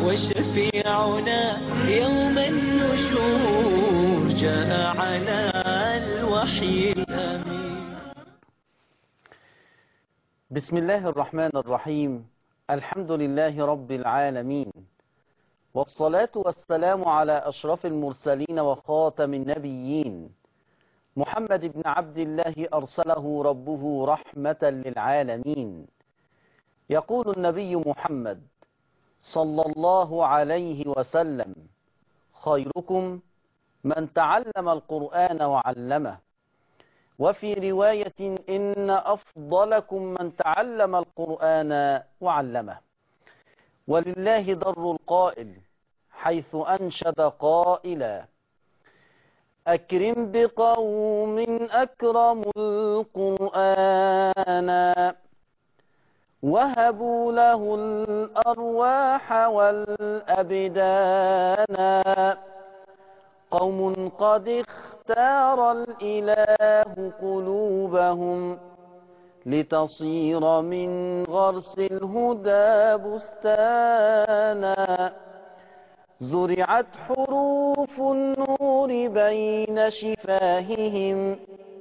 وشفيعنا يوم النشور جاء على الوحي الأمين بسم الله الرحمن الرحيم الحمد لله رب العالمين والصلاة والسلام على أشرف المرسلين وخاتم النبيين محمد بن عبد الله أرسله ربه رحمة للعالمين يقول النبي محمد صلى الله عليه وسلم خيركم من تعلم القرآن وعلمه وفي رواية إن أفضلكم من تعلم القرآن وعلمه ولله در القائل حيث أنشد قائلا أكرم بقوم أكرموا القرآن وهبوا له الأرواح والأبدان قوم قد اختار الإله قلوبهم لتصير من غرس الهدى بستانا زرعت حروف النور بين شفاههم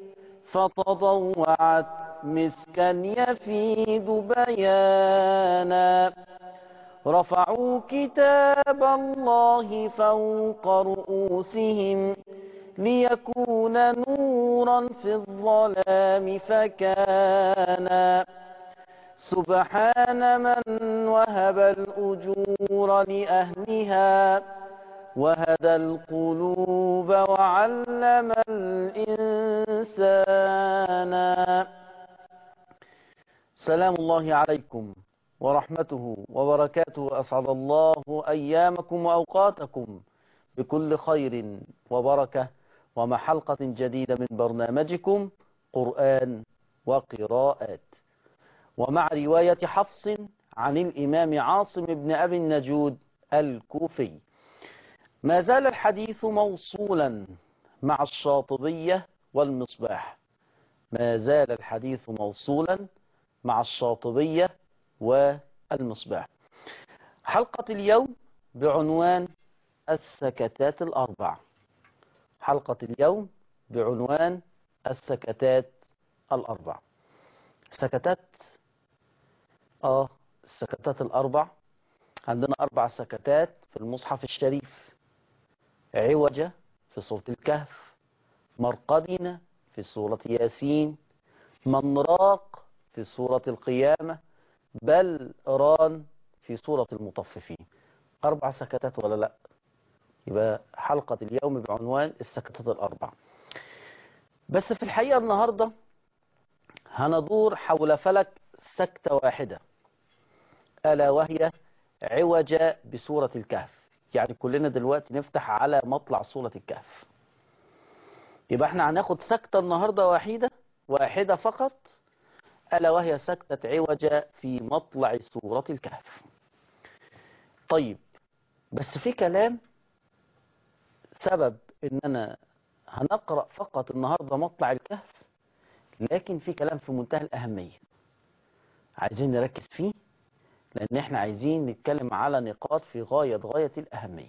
فتضوعت مسكا يفيد بيانا رفعوا كتاب الله فوق رؤوسهم ليكون نورا في الظلام فكان سبحان من وهب الأجور لأهلها وهدى القلوب وعلم الإنسان سلام الله عليكم ورحمته وبركاته أسعد الله أيامكم وأوقاتكم بكل خير وبركة ومع حلقة جديدة من برنامجكم قرآن وقراءات ومع رواية حفص عن الإمام عاصم بن أبي النجود الكوفي ما زال الحديث موصولا مع الشاطبية والمصباح ما زال الحديث موصولا مع الشاطبية والمصباح حلقة اليوم بعنوان السكتات الأربع حلقة اليوم بعنوان السكتات الأربع سكتات آه السكتات الأربع عندنا أربع سكتات في المصحف الشريف عوجة في سورة الكهف مرقدنا في سورة ياسين منراق في سورة القيامة بل ران في سورة المطففين أربع سكتات ولا لا يبقى حلقة اليوم بعنوان السكتات الأربع بس في الحقيقة النهاردة هندور حول فلك سكتة واحدة ألا وهي عوجة بسورة الكهف يعني كلنا دلوقتي نفتح على مطلع سورة الكهف يبقى احنا هناخد سكتة النهاردة واحدة واحدة فقط ألا وهي سكتة عوجة في مطلع سورة الكهف طيب بس في كلام سبب ان انا هنقرأ فقط النهاردة مطلع الكهف لكن في كلام في منتهى الأهمية عايزين نركز فيه لأن احنا عايزين نتكلم على نقاط في غاية غاية الأهمية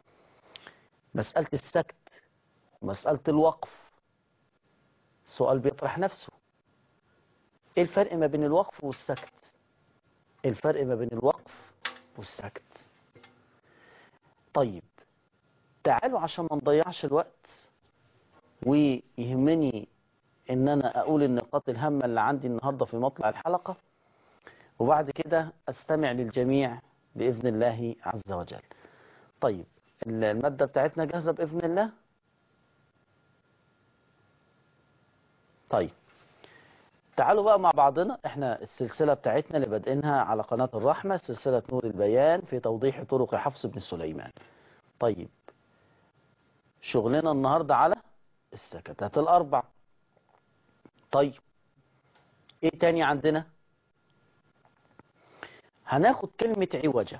مسألة السكت مسألة الوقف سؤال بيطرح نفسه ايه الفرق ما بين الوقف والسكت ايه الفرق ما بين الوقف والسكت طيب تعالوا عشان ما نضيعش الوقت ويهمني ان انا اقول النقاط الهامة اللي عندي النهاردة في مطلع الحلقة وبعد كده استمع للجميع بإذن الله عز وجل طيب المادة بتاعتنا جاهزة بإذن الله طيب تعالوا بقى مع بعضنا احنا السلسلة بتاعتنا اللي بادئينها على قناة الرحمة سلسلة نور البيان في توضيح طرق حفص بن سليمان طيب شغلنا النهاردة على السكتات الأربع طيب ايه تاني عندنا هناخد كلمة عوجة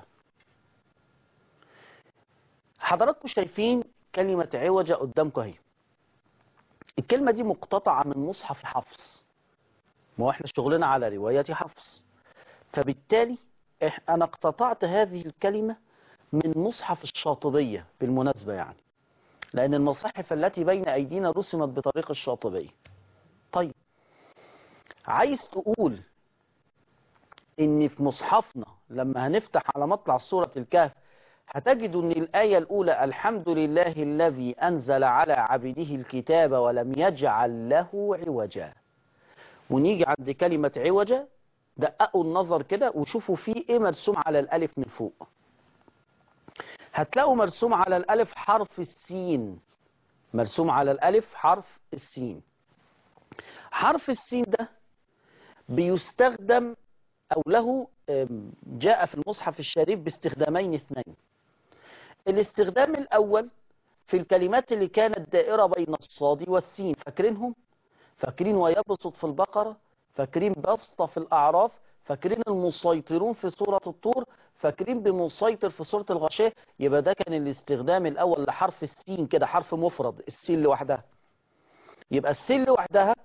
حضراتكم شايفين كلمة عوجة قدامكم اهي الكلمة دي مقتطعة من مصحف حفص ما هو احنا شغلنا على رواية حفص فبالتالي إح- انا اقتطعت هذه الكلمة من مصحف الشاطبية بالمناسبة يعني لأن المصاحف التي بين أيدينا رسمت بطريق الشاطبية طيب عايز تقول إن في مصحفنا لما هنفتح على مطلع سورة الكهف هتجد أن الآية الأولى الحمد لله الذي أنزل على عبده الكتاب ولم يجعل له عوجا ونيجي عند كلمة عوجا دققوا النظر كده وشوفوا فيه ايه مرسوم على الألف من فوق هتلاقوا مرسوم على الألف حرف السين مرسوم على الألف حرف السين حرف السين ده بيستخدم أو له جاء في المصحف الشريف باستخدامين اثنين الاستخدام الأول في الكلمات اللي كانت دائرة بين الصاد والسين فاكرينهم فاكرين ويبسط في البقرة فاكرين بسط في الأعراف فاكرين المسيطرون في سورة الطور فاكرين بمسيطر في سورة الغشاء يبقى ده كان الاستخدام الأول لحرف السين كده حرف مفرد السين لوحدها يبقى السين لوحدها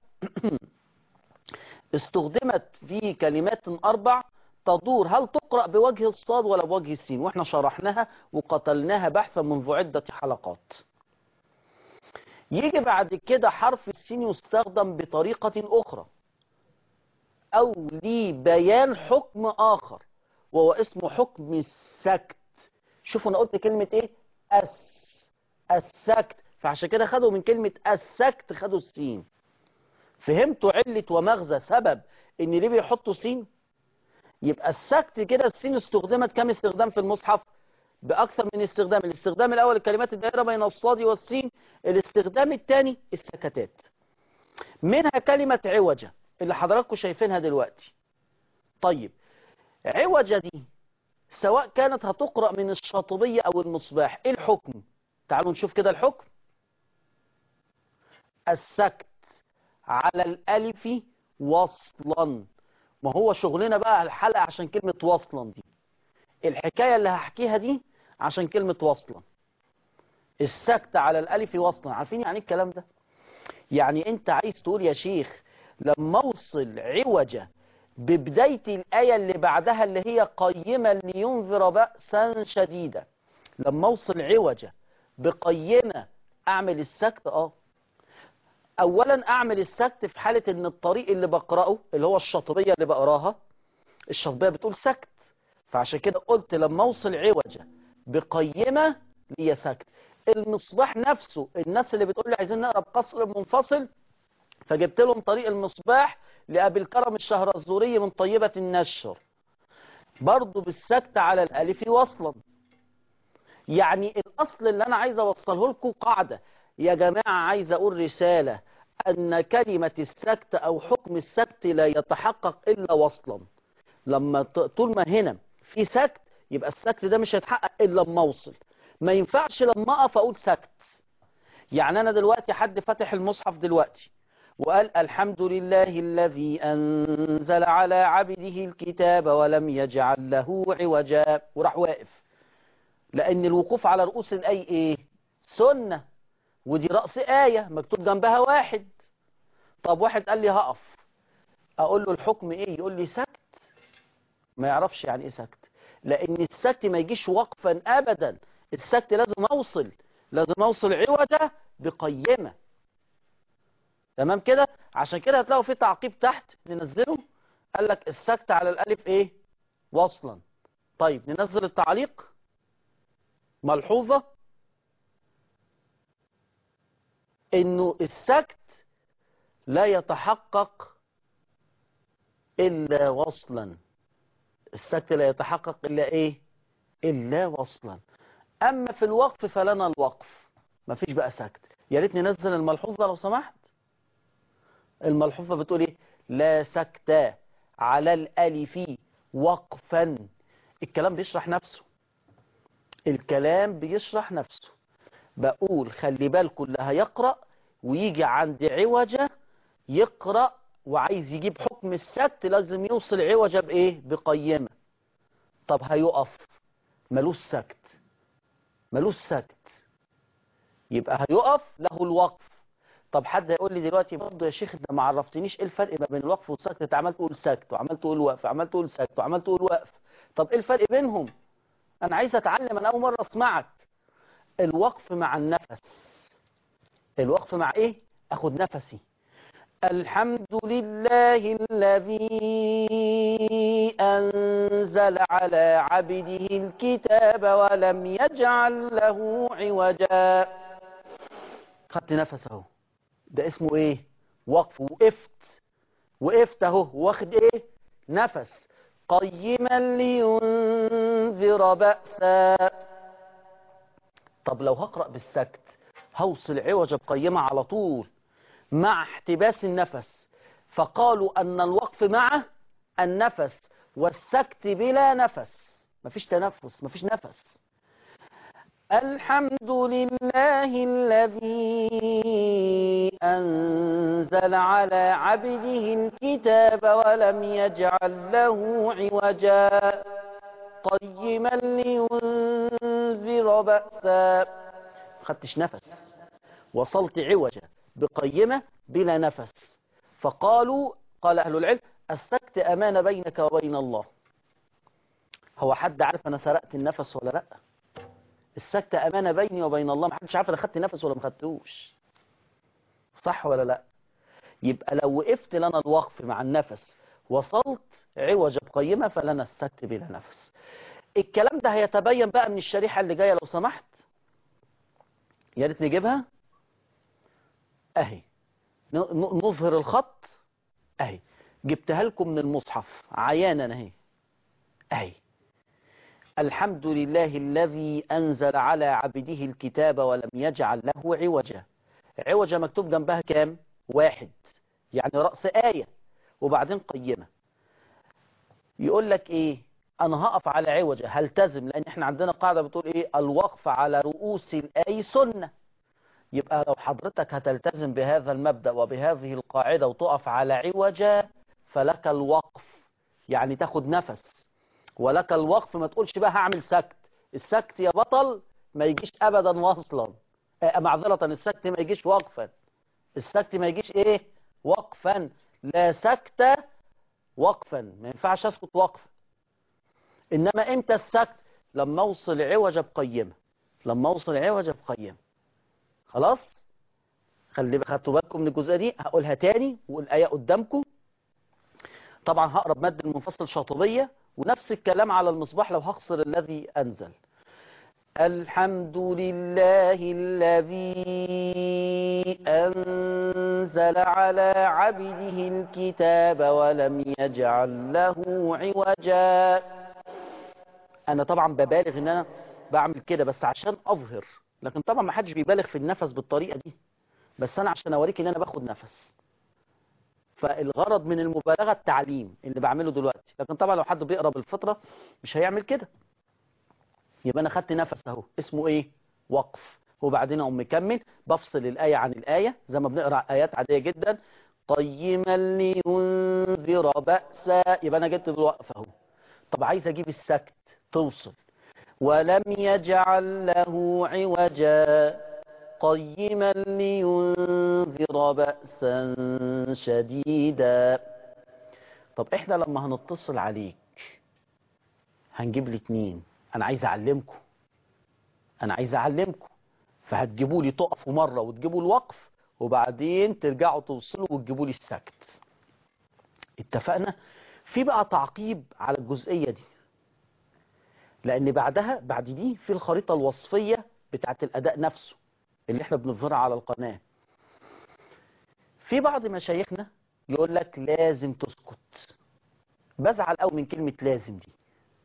استخدمت في كلمات أربع تدور هل تقرأ بوجه الصاد ولا بوجه السين واحنا شرحناها وقتلناها بحثا منذ عدة حلقات يجي بعد كده حرف السين يستخدم بطريقة أخرى أو لبيان حكم آخر وهو اسمه حكم السكت شوفوا أنا قلت كلمة إيه أس السكت فعشان كده خدوا من كلمة السكت خدوا السين فهمتوا علة ومغزى سبب إن ليه بيحطوا سين يبقى السكت كده السين استخدمت كم استخدام في المصحف بأكثر من استخدام الاستخدام الأول الكلمات الدائرة بين الصاد والسين الاستخدام الثاني السكتات منها كلمة عوجة اللي حضراتكم شايفينها دلوقتي طيب عوجة دي سواء كانت هتقرأ من الشاطبية أو المصباح إيه الحكم تعالوا نشوف كده الحكم السكت على الألف وصلا ما هو شغلنا بقى الحلقة عشان كلمة وصلا دي الحكاية اللي هحكيها دي عشان كلمة وصلا السكت على الألف وصلا عارفين يعني الكلام ده يعني انت عايز تقول يا شيخ لما اوصل عوجة ببداية الآية اللي بعدها اللي هي قيمة لينذر بأسا شديدا لما اوصل عوجة بقيمة اعمل السكت اه اولا اعمل السكت في حالة ان الطريق اللي بقرأه اللي هو الشاطبية اللي بقراها الشاطبية بتقول سكت فعشان كده قلت لما اوصل عوجة بقيمة ليا سكت المصباح نفسه الناس اللي بتقول لي عايزين نقرا بقصر منفصل فجبت لهم طريق المصباح لأبي الكرم الشهرزوري من طيبة النشر برضه بالسكت على الألف وصلا يعني الأصل اللي أنا عايز أوصله لكم قاعدة يا جماعة عايز أقول رسالة أن كلمة السكت أو حكم السكت لا يتحقق إلا وصلا لما طول ما هنا في سكت يبقى السكت ده مش هيتحقق إلا لما أوصل ما ينفعش لما أقف أقول سكت يعني أنا دلوقتي حد فتح المصحف دلوقتي وقال الحمد لله الذي أنزل على عبده الكتاب ولم يجعل له عوجا وراح واقف لأن الوقوف على رؤوس الآي إيه سنة ودي رأس آية مكتوب جنبها واحد طب واحد قال لي هقف أقول له الحكم إيه يقول لي سكت ما يعرفش يعني إيه سكت لأن السكت ما يجيش وقفا أبدا السكت لازم أوصل لازم أوصل عوجة بقيمة تمام كده عشان كده هتلاقوا في تعقيب تحت ننزله قال لك السكت على الألف إيه وصلا طيب ننزل التعليق ملحوظة انه السكت لا يتحقق الا وصلا السكت لا يتحقق الا ايه الا وصلا اما في الوقف فلنا الوقف مفيش بقى سكت يا ريت ننزل الملحوظة لو سمحت الملحوظة بتقول ايه لا سكت على الالف وقفا الكلام بيشرح نفسه الكلام بيشرح نفسه بقول خلي بالكم اللي هيقرأ ويجي عند عوجة يقرأ وعايز يجيب حكم السكت لازم يوصل عوجة بإيه بقيمة طب هيقف ملوش سكت ملوش سكت يبقى هيقف له الوقف طب حد هيقول لي دلوقتي برضه يا شيخ انت ما عرفتنيش ايه الفرق ما بين الوقف والسكت انت عمال تقول سكت وعمال تقول وقف وعمال تقول سكت وعمال تقول وقف طب ايه الفرق بينهم انا عايز اتعلم انا اول مره اسمعك الوقف مع النفس الوقف مع ايه اخد نفسي الحمد لله الذي أنزل على عبده الكتاب ولم يجعل له عوجا خدت نفس اهو ده اسمه ايه وقف وقفت وقفت اهو واخد ايه نفس قيما لينذر بأسا طب لو هقرأ بالسكت هوصل عوجة بقيمة على طول مع احتباس النفس فقالوا أن الوقف مع النفس والسكت بلا نفس مفيش تنفس مفيش نفس الحمد لله الذي أنزل على عبده الكتاب ولم يجعل له عوجا قيما لينذر بأسا خدتش نفس وصلت عوجا بقيمة بلا نفس فقالوا قال أهل العلم السكت أمان بينك وبين الله هو حد عارف أنا سرقت النفس ولا لأ السكت أمانة بيني وبين الله محدش عارف أنا خدت نفس ولا ما خدتوش صح ولا لا يبقى لو وقفت لنا الوقف مع النفس وصلت عوجة بقيمة فلنا السكت بلا نفس الكلام ده هيتبين بقى من الشريحة اللي جاية لو سمحت يا ريت نجيبها اهي نظهر الخط اهي جبتها لكم من المصحف عيانا اهي اهي الحمد لله الذي أنزل على عبده الكتاب ولم يجعل له عوجا عوجا مكتوب جنبها كام واحد يعني رأس آية وبعدين قيمة يقول لك ايه انا هقف على عوجة هلتزم لان احنا عندنا قاعدة بتقول ايه الوقف على رؤوس الآي سنة يبقى لو حضرتك هتلتزم بهذا المبدأ وبهذه القاعدة وتقف على عوجة فلك الوقف يعني تاخد نفس ولك الوقف ما تقولش بقى هعمل سكت السكت يا بطل ما يجيش ابدا وصلا آه معذرة السكت ما يجيش وقفا السكت ما يجيش ايه وقفا لا سكت وقفا ما ينفعش اسكت وقفا انما امتى السكت لما اوصل عوجة بقيمة لما اوصل عوجة بقيمة خلاص خلي خدتوا بالكم من الجزئيه دي هقولها تاني والايه قدامكم طبعا هقرب مد المنفصل شاطبيه ونفس الكلام على المصباح لو هخسر الذي أنزل الحمد لله الذي أنزل على عبده الكتاب ولم يجعل له عوجا أنا طبعا ببالغ إن أنا بعمل كده بس عشان أظهر لكن طبعا ما حدش بيبالغ في النفس بالطريقة دي بس أنا عشان أوريك إن أنا باخد نفس فالغرض من المبالغة التعليم اللي بعمله دلوقتي لكن طبعا لو حد بيقرا بالفطرة مش هيعمل كده يبقى انا خدت نفس اهو اسمه ايه وقف وبعدين اقوم مكمل بفصل الآية عن الآية زي ما بنقرا آيات عادية جدا قيما لينذر بأسا يبقى انا جبت بالوقف اهو طب عايز اجيب السكت توصل ولم يجعل له عوجا قيما لينذر بأسا شديدا طب احنا لما هنتصل عليك هنجيب لي اتنين انا عايز اعلمكم انا عايز اعلمكم فهتجيبوا لي تقفوا مرة وتجيبوا الوقف وبعدين ترجعوا توصلوا وتجيبوا لي السكت اتفقنا في بقى تعقيب على الجزئية دي لان بعدها بعد دي في الخريطة الوصفية بتاعت الاداء نفسه اللي احنا بنظهرها على القناة في بعض مشايخنا يقول لك لازم تسكت بزعل قوي من كلمة لازم دي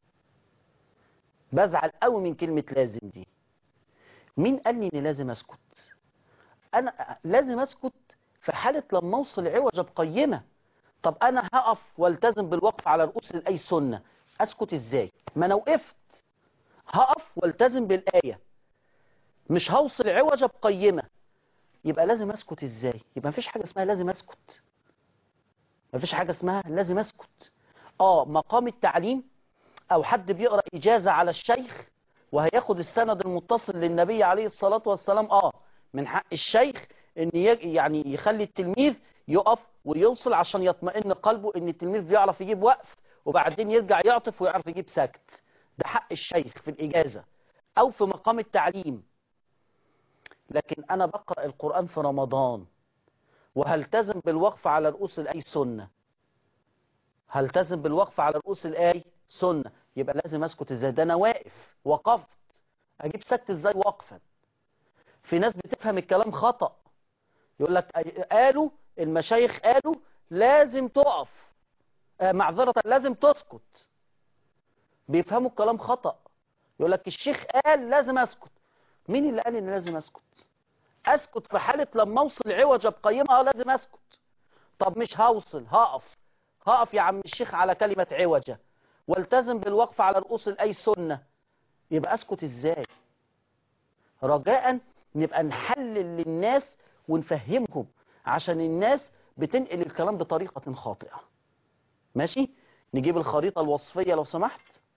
بزعل قوي من كلمة لازم دي مين قال لي اني لازم اسكت انا لازم اسكت في حالة لما اوصل عوجة بقيمة طب انا هقف والتزم بالوقف على رؤوس الاي سنة اسكت ازاي ما انا وقفت هقف والتزم بالايه مش هوصل عوجة بقيمة يبقى لازم اسكت ازاي يبقى مفيش حاجة اسمها لازم اسكت مفيش حاجة اسمها لازم اسكت اه مقام التعليم او حد بيقرأ اجازة على الشيخ وهياخد السند المتصل للنبي عليه الصلاة والسلام اه من حق الشيخ ان يعني يخلي التلميذ يقف ويوصل عشان يطمئن قلبه ان التلميذ بيعرف يجيب وقف وبعدين يرجع يعطف ويعرف يجيب سكت ده حق الشيخ في الإجازة أو في مقام التعليم لكن أنا بقرأ القرآن في رمضان وهلتزم بالوقف على رؤوس الآي سنة هلتزم بالوقف على رؤوس الآي سنة يبقى لازم أسكت إزاي ده أنا واقف وقفت أجيب سكت إزاي وقفا في ناس بتفهم الكلام خطأ يقول لك قالوا المشايخ قالوا لازم تقف آه، معذرة لازم تسكت بيفهموا الكلام خطأ يقول لك الشيخ قال لازم اسكت مين اللي قال ان لازم اسكت اسكت في حالة لما اوصل عوجة بقيمة اه لازم اسكت طب مش هوصل هقف هقف يا عم الشيخ على كلمة عوجة والتزم بالوقف على رؤوس الاي سنة يبقى اسكت ازاي رجاء نبقى نحلل للناس ونفهمهم عشان الناس بتنقل الكلام بطريقة خاطئة ماشي نجيب الخريطة الوصفية لو سمحت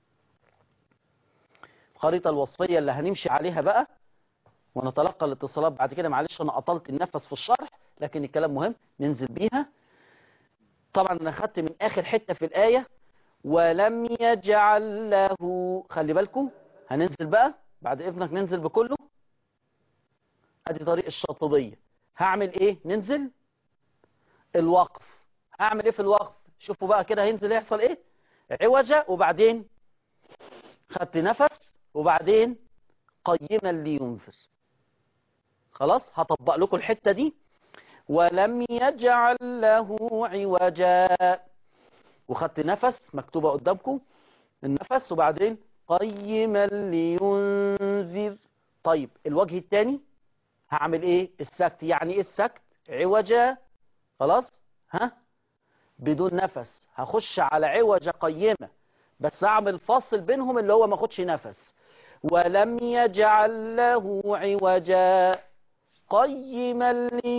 الخريطة الوصفية اللي هنمشي عليها بقى ونتلقى الاتصالات بعد كده معلش انا قطلت النفس في الشرح لكن الكلام مهم ننزل بيها طبعا انا خدت من اخر حتة في الآية ولم يجعل له خلي بالكم هننزل بقى بعد اذنك ننزل بكله ادي طريق الشاطبية هعمل ايه ننزل الوقف هعمل ايه في الوقف شوفوا بقى كده هينزل يحصل ايه عوجة وبعدين خدت نفس وبعدين قيما لينذر خلاص هطبق لكم الحتة دي ولم يجعل له عوجا وخدت نفس مكتوبة قدامكم النفس وبعدين قيما لينذر طيب الوجه الثاني هعمل ايه السكت يعني ايه السكت عوجا خلاص ها بدون نفس هخش على عوجة قيمة بس اعمل فاصل بينهم اللي هو ما اخدش نفس ولم يجعل له عوجا قيما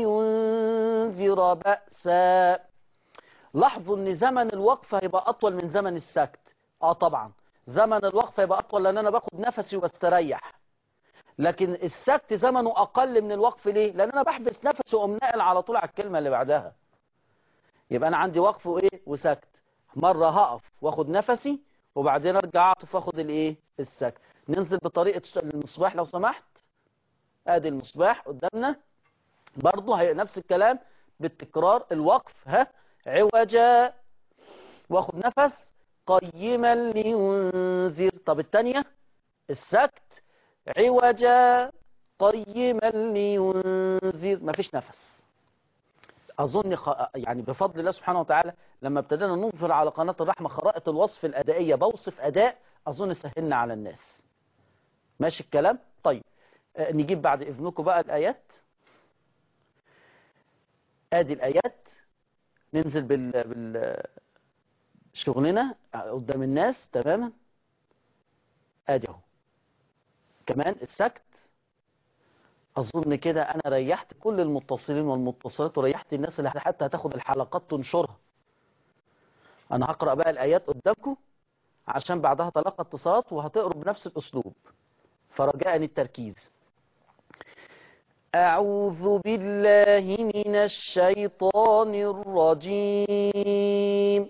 لينذر بأسا لاحظوا ان زمن الوقف هيبقى اطول من زمن السكت اه طبعا زمن الوقف هيبقى اطول لان انا باخد نفسي وبستريح لكن السكت زمنه اقل من الوقف ليه لان انا بحبس نفسي واقوم ناقل على طول على الكلمه اللي بعدها يبقى انا عندي وقف وايه وسكت مره هقف واخد نفسي وبعدين ارجع اعطف واخد الايه السكت ننزل بطريقه المصباح لو سمحت ادي المصباح قدامنا برضه هي نفس الكلام بالتكرار الوقف ها عوجا واخد نفس قيما لينذر طب الثانيه السكت عوجا قيما لينذر مفيش نفس أظن خ... يعني بفضل الله سبحانه وتعالى لما ابتدينا ننظر على قناة الرحمة خرائط الوصف الأدائية بوصف أداء أظن سهلنا على الناس ماشي الكلام طيب آه، نجيب بعد إذنكم بقى الآيات آدي الآيات ننزل بال... بال... شغلنا قدام الناس تماما آدي اهو كمان السكت أظن كده أنا ريحت كل المتصلين والمتصلات وريحت الناس اللي حتى هتاخد الحلقات تنشرها أنا هقرأ بقى الآيات قدامكم عشان بعدها تلقى اتصالات وهتقروا بنفس الأسلوب فرجاء التركيز أعوذ بالله من الشيطان الرجيم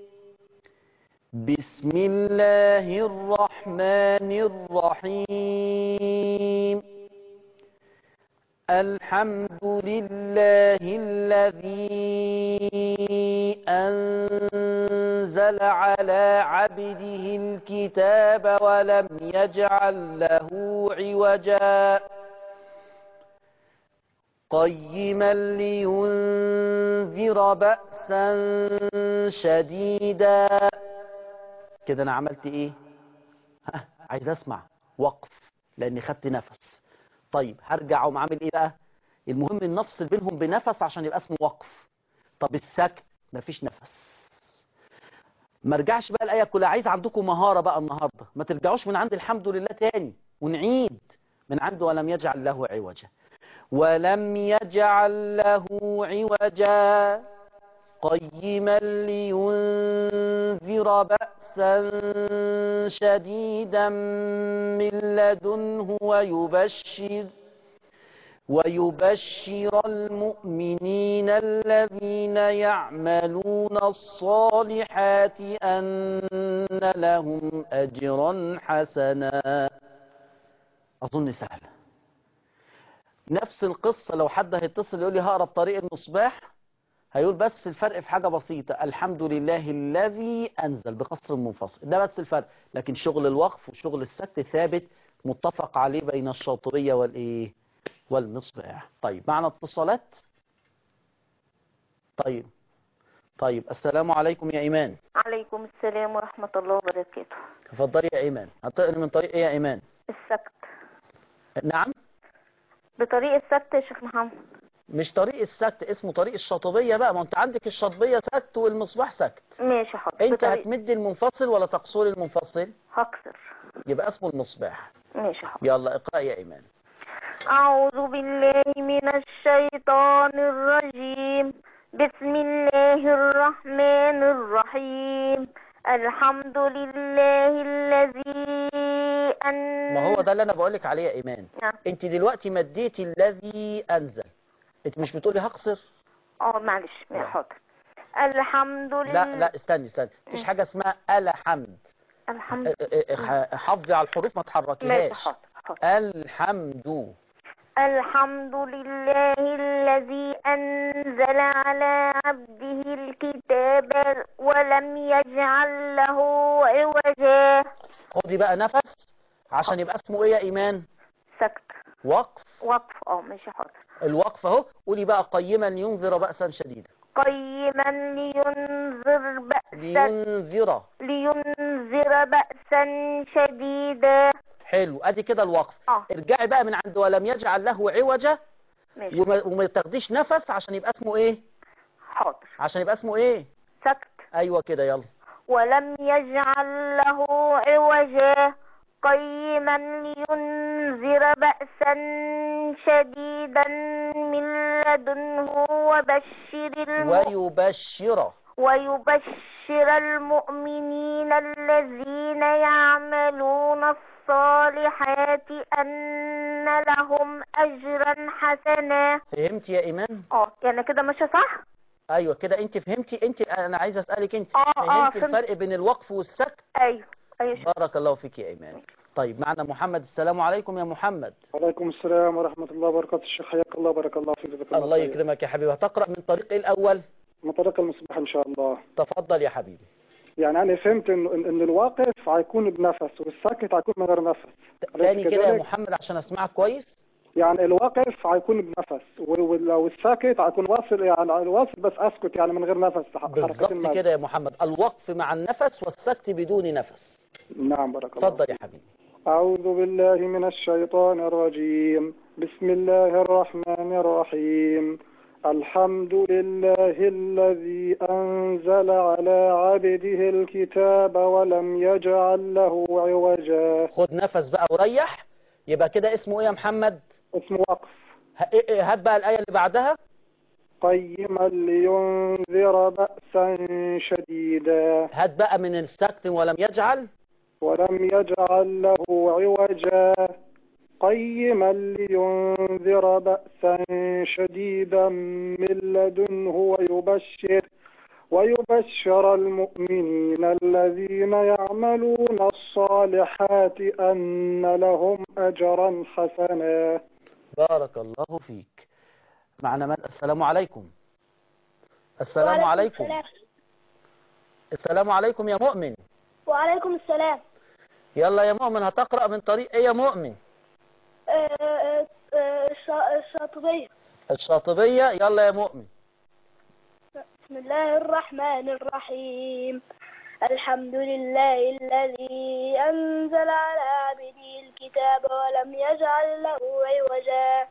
بسم الله الرحمن الرحيم الحمد لله الذي أنزل على عبده الكتاب ولم يجعل له عوجا قيما لينذر بأسا شديدا كده انا عملت ايه ها عايز اسمع وقف لاني خدت نفس طيب هرجع وم عامل ايه بقى المهم ان نفصل بينهم بنفس عشان يبقى اسمه وقف طب السكت مفيش نفس ما ارجعش بقى الايه كلها عايز عندكم مهاره بقى النهارده ما ترجعوش من عند الحمد لله تاني ونعيد من عنده ولم يجعل له عوجا ولم يجعل له عوجا قيما لينذر بأسا شديدا من لدنه ويبشر ويبشر المؤمنين الذين يعملون الصالحات أن لهم أجرا حسنا أظن سهلة نفس القصة لو حد هيتصل يقول لي هقرا بطريق المصباح هيقول بس الفرق في حاجة بسيطة الحمد لله الذي أنزل بقصر منفصل ده بس الفرق لكن شغل الوقف وشغل السكت ثابت متفق عليه بين الشاطبية والإيه والمصباح طيب معنا اتصالات طيب طيب السلام عليكم يا إيمان عليكم السلام ورحمة الله وبركاته تفضلي يا إيمان هتقري من طريق إيه يا إيمان السكت نعم بطريق السكت يا شيخ محمد مش طريق السكت اسمه طريق الشاطبية بقى ما انت عندك الشاطبية سكت والمصباح سكت ماشي حاضر انت بطريق هتمد المنفصل ولا تقصر المنفصل هكسر يبقى اسمه المصباح ماشي حاضر يلا اقرأ يا إيمان أعوذ بالله من الشيطان الرجيم بسم الله الرحمن الرحيم الحمد لله الذي أن ما هو ده اللي انا بقولك عليه يا إيمان نعم. انت دلوقتي مديتي الذي أنزل انت مش بتقولي هقصر اه معلش نعم. حاضر الحمد لله لا لا استني استني مفيش حاجة اسمها الحمد الحمد اه، اه، اه، حافظي على الحروف ما ماشي تحركيهاش حاضر حاضر الحمد الحمد لله الذي أنزل على عبده الكتاب ولم يجعل له عوجا خدي بقى نفس عشان يبقى اسمه ايه يا إيمان سكت وقف وقف اه ماشي حاضر الوقف اهو قولي بقى قيما لينذر بأسا شديدا قيما لينذر بأسا لينذر لينذر بأسا شديدا حلو ادي كده الوقف اه ارجعي بقى من عند ولم يجعل له عوجا ماشي وما, وما تاخديش نفس عشان يبقى اسمه ايه حاضر عشان يبقى اسمه ايه سكت ايوه كده يلا ولم يجعل له عوجا قيما لينذر بأسا شديدا من لدنه وبشر الم... ويبشر ويبشر المؤمنين الذين يعملون الصالحات أن لهم أجرا حسنا فهمت يا ايمان اه يعني كده ماشي صح؟ ايوه كده انت فهمتي انت انا عايز اسالك انت اه اه فهمتي فهمت. الفرق بين الوقف والسكت ايوه ايوه بارك الله فيك يا ايمان طيب معنا محمد السلام عليكم يا محمد وعليكم السلام ورحمة الله وبركاته الشيخ حياك الله بارك الله فيك جزاك الله خير. يكرمك يا حبيبي هتقرا من طريق ايه الاول من طريق المصباح إن شاء الله تفضل يا حبيبي يعني أنا فهمت إن إن إن الواقف هيكون بنفس والساكت هيكون من غير نفس أليس تاني كده يا كذلك؟ محمد عشان اسمعك كويس يعني الواقف هيكون بنفس وال- وال- والساكت هيكون واصل يعني واصل بس أسكت يعني من غير نفس حركتين بالظبط ما- كده يا محمد الوقف مع النفس والسكت بدون نفس نعم بارك الله اتفضل يا حبيبي أعوذ بالله من الشيطان الرجيم بسم الله الرحمن الرحيم الحمد لله الذي أنزل على عبده الكتاب ولم يجعل له عوجا خد نفس بقى وريح يبقى كده اسمه ايه يا محمد اسم وقف ه- إيه- إيه، هات بقى الآية اللي بعدها قيما لينذر بأسا شديدا هات بقى من السكت ولم يجعل ولم يجعل له عوجا قيما لينذر بأسا شديدا من لدنه ويبشر ويبشر المؤمنين الذين يعملون الصالحات أن لهم أجرا حسنا بارك الله فيك معنا من السلام عليكم السلام عليكم السلام. السلام عليكم يا مؤمن وعليكم السلام يلا يا مؤمن هتقرأ من طريق ايه يا مؤمن آه، آه، آه، الش- الشاطبية الشاطبية يلا يا مؤمن بسم الله الرحمن الرحيم الحمد لله الذي أنزل على عبده الكتاب ولم يجعل له عوجا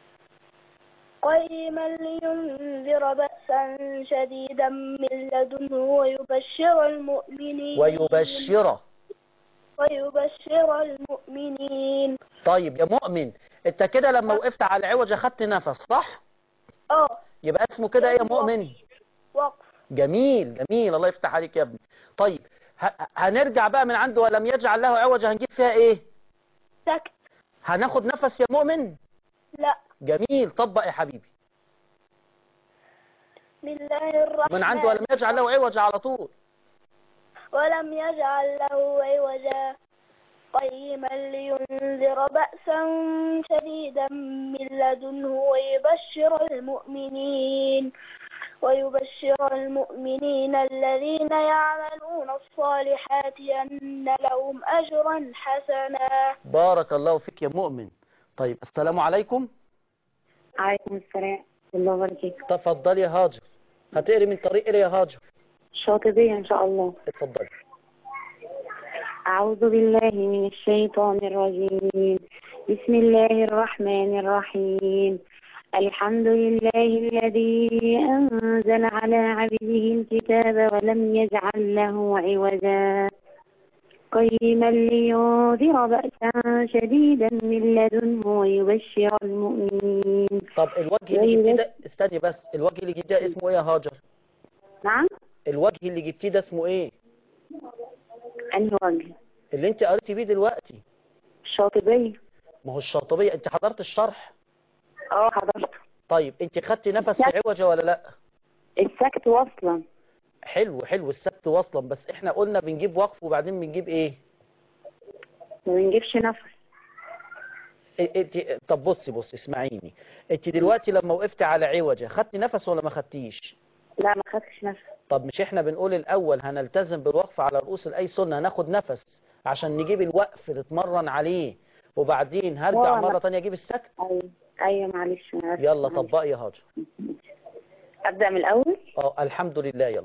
قيما لينذر بأسا شديدا من لدنه ويبشر المؤمنين ويبشر ويبشر المؤمنين طيب يا مؤمن انت كده لما وقفت على العوج اخدت نفس صح اه يبقى اسمه كده ايه يا مؤمن وقف جميل جميل الله يفتح عليك يا ابني طيب ه- هنرجع بقى من عنده ولم يجعل له عوجا هنجيب فيها ايه سكت هناخد نفس يا مؤمن لا جميل طبق يا حبيبي بسم الله الرحمن من عنده ولم يجعل له عوج على طول ولم يجعل له عوجا قيما لينذر بأسا شديدا من لدنه ويبشر المؤمنين ويبشر المؤمنين الذين يعملون الصالحات أن لهم أجرا حسنا بارك الله فيك يا مؤمن طيب السلام عليكم عليكم السلام ورحمة الله وبركاته تفضل يا هاجر هتقري من طريق إيه يا هاجر شاطبية إن شاء الله اتفضلي أعوذ بالله من الشيطان الرجيم بسم الله الرحمن الرحيم الحمد لله الذي أنزل على عبده الكتاب ولم يجعل له عوجا قيما لينذر بأسا شديدا من لدنه ويبشر المؤمنين طب الوجه اللي جبتيه ده استني بس الوجه اللي جبتيه ده اسمه ايه يا هاجر نعم الوجه اللي جبتيه ده اسمه ايه أنهي وجه اللي انت قريتي بيه دلوقتي الشاطبية ما هو الشاطبية انت حضرت الشرح اه حضرت طيب انت خدتي نفس في عوجة ولا لا السكت وصلا حلو حلو السبت وصلا بس احنا قلنا بنجيب وقف وبعدين بنجيب ايه ما بنجيبش نفس إيه- انت طب بصي بصي اسمعيني انت دلوقتي لما وقفتي على عوجة خدتي نفس ولا ما خدتيش لا ما خدتش نفس طب مش احنا بنقول الاول هنلتزم بالوقف على رؤوس الاي سنة هناخد نفس عشان نجيب الوقف نتمرن عليه وبعدين هرجع لا، لا. مرة تانية اجيب السكت ايوه ايوه معلش أنا آسفة، يلا معلش. طبقي يا هاجر ابدا من الاول اه الحمد لله يلا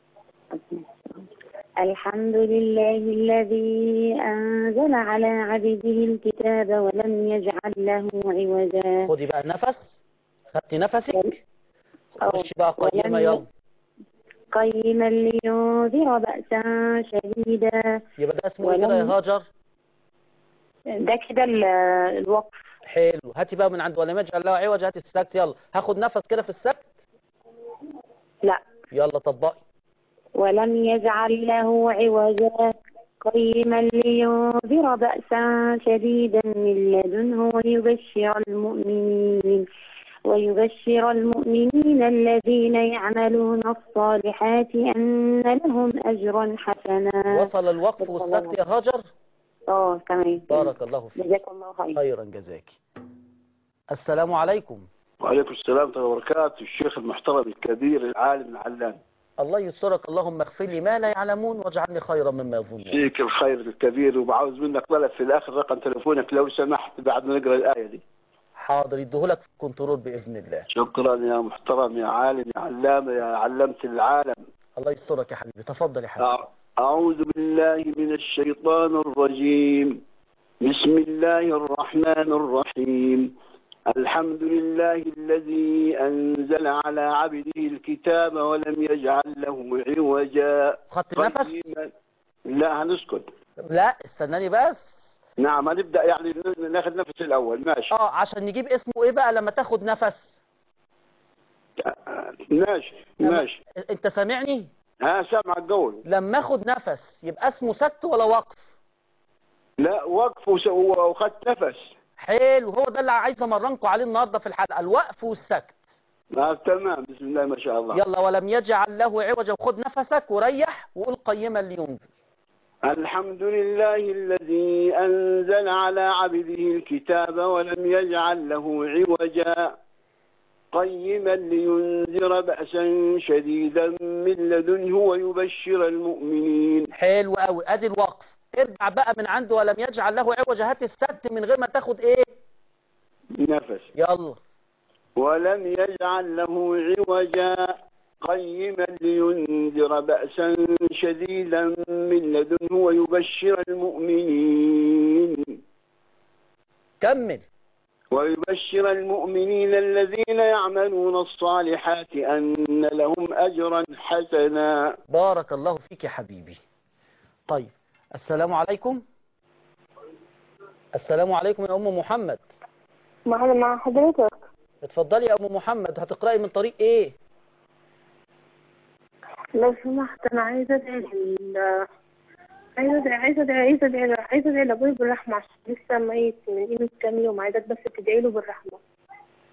الحمد لله الذي انزل على عبده الكتاب ولم يجعل له عوجا خدي بقى نفس خدتي نفسك أه. خشي بقى قيمة ولم- يلا قيما لينذر بأسا شديدا يبقى ده اسمه ايه كده يا ولم- هاجر ده كده ال- الوقف حلو هاتي بقى من عند ولم يجعل له عوج هاتي السكت يلا هاخد نفس كده في السكت لا يلا طبقي ولم يجعل له عوجا قيما لينذر بأسا شديدا من لدنه ويبشر المؤمنين ويبشر المؤمنين الذين يعملون الصالحات أن لهم أجرا حسنا وصل الوقف والسكت يا هاجر اه تمام بارك الله فيك جزاك الله خير خيرا جزاك السلام عليكم وعليكم السلام ورحمة الله وبركاته الشيخ المحترم الكبير العالم العلام الله يسترك اللهم اغفر لي ما لا يعلمون واجعلني خيرا مما يظنون فيك الخير الكبير وبعاوز منك طلب في الآخر رقم تليفونك لو سمحت بعد ما نقرأ الآية دي حاضر يديهولك في الكنترول بإذن الله شكرا يا محترم يا عالم يا علامة يا علمت العالم الله يسترك يا حبيبي تفضل يا حبيبي أع- أعوذ بالله من الشيطان الرجيم بسم الله الرحمن الرحيم الحمد لله الذي أنزل على عبده الكتاب ولم يجعل له عوجا خدت نفس قيما لا هنسكت لا استناني بس نعم هنبدأ يعني ناخذ نفس الأول ماشي اه عشان نجيب اسمه ايه بقى لما تاخد نفس ماشي ماشي انت سامعني ها سامع القول لما اخد نفس يبقى اسمه سكت ولا وقف لا وقف وس- وخدت نفس حلو هو ده اللي عايز امرنكم عليه النهارده في الحلقه الوقف والسكت آه تمام بسم الله ما شاء الله يلا ولم يجعل له عوجا وخد نفسك وريح وقول قيما لينذر الحمد لله الذي أنزل على عبده الكتاب ولم يجعل له عوجا قيما لينذر بأسا شديدا من لدنه ويبشر المؤمنين حلو قوي ادي الوقف ارجع بقى من عنده ولم يجعل له عوجا هات السكت من غير ما تاخد ايه نفس يلا ولم يجعل له عوجا قيما لينذر بأسا شديدا من لدنه ويبشر المؤمنين كمل ويبشر المؤمنين الذين يعملون الصالحات أن لهم أجرا حسنا بارك الله فيك يا حبيبي طيب السلام عليكم السلام عليكم يا ام محمد مع مع حضرتك اتفضلي يا ام محمد هتقراي من طريق ايه لو سمحت أنا عايزة أدعي لل- عايزة أدعي عايزة أدعي عايزة أدعي عايزة أدعي لأبوي بالرحمة عشان لسه ميت من قيمة كام يوم عايزاك بس تدعي له بالرحمة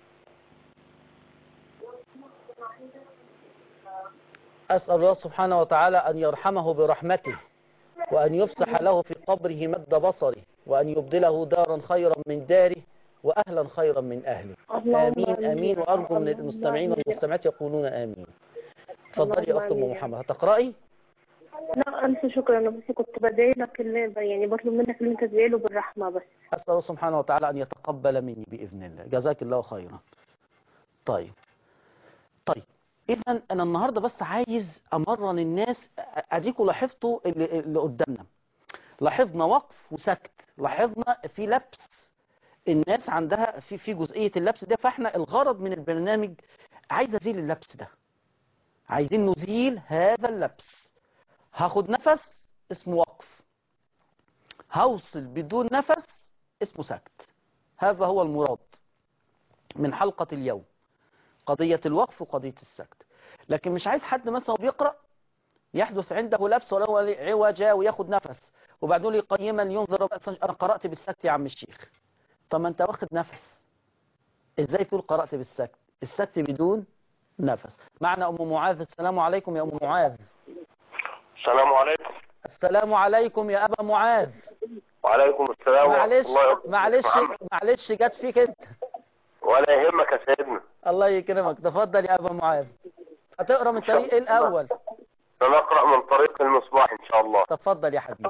أسأل الله سبحانه وتعالى أن يرحمه برحمته وأن يفسح له في قبره مد بصره وأن يبدله دارا خيرا من داره وأهلا خيرا من أهله آمين آمين وأرجو من المستمعين والمستمعات يقولون آمين تفضلي يا أخت أم محمد هتقرأي لا ألف شكرا أنا بس كنت بدعي لك اللي يعني بطلب منك إن أنت تدعي له بالرحمة بس أسأل الله سبحانه وتعالى أن يتقبل مني بإذن الله جزاك الله خيرا طيب طيب إذا أنا النهاردة بس عايز أمرن الناس أديكوا لاحظتوا اللي, اللي قدامنا لاحظنا وقف وسكت لاحظنا في لبس الناس عندها في في جزئية اللبس ده فاحنا الغرض من البرنامج عايز أزيل اللبس ده عايزين نزيل هذا اللبس هاخد نفس اسمه وقف هوصل بدون نفس اسمه سكت هذا هو المراد من حلقة اليوم قضية الوقف وقضية السكت لكن مش عايز حد مثلا وهو بيقرأ يحدث عنده لبس ولو عوجا وياخد نفس وبعدين يقول لي قيما ينظر بأسا انا قرأت بالسكت يا عم الشيخ طب ما انت واخد نفس ازاي تقول قرأت بالسكت السكت بدون نفس معنى ام معاذ السلام عليكم يا ام معاذ السلام عليكم السلام عليكم يا ابا معاذ وعليكم السلام معلش ورحمة الله وبركاته. معلش محمد. معلش جت فيك انت ولا يهمك يا سيدنا الله يكرمك تفضل يا ابا معاذ هتقرا من طريق ايه الاول سنقرأ من طريق المصباح إن شاء الله تفضل يا حبيبي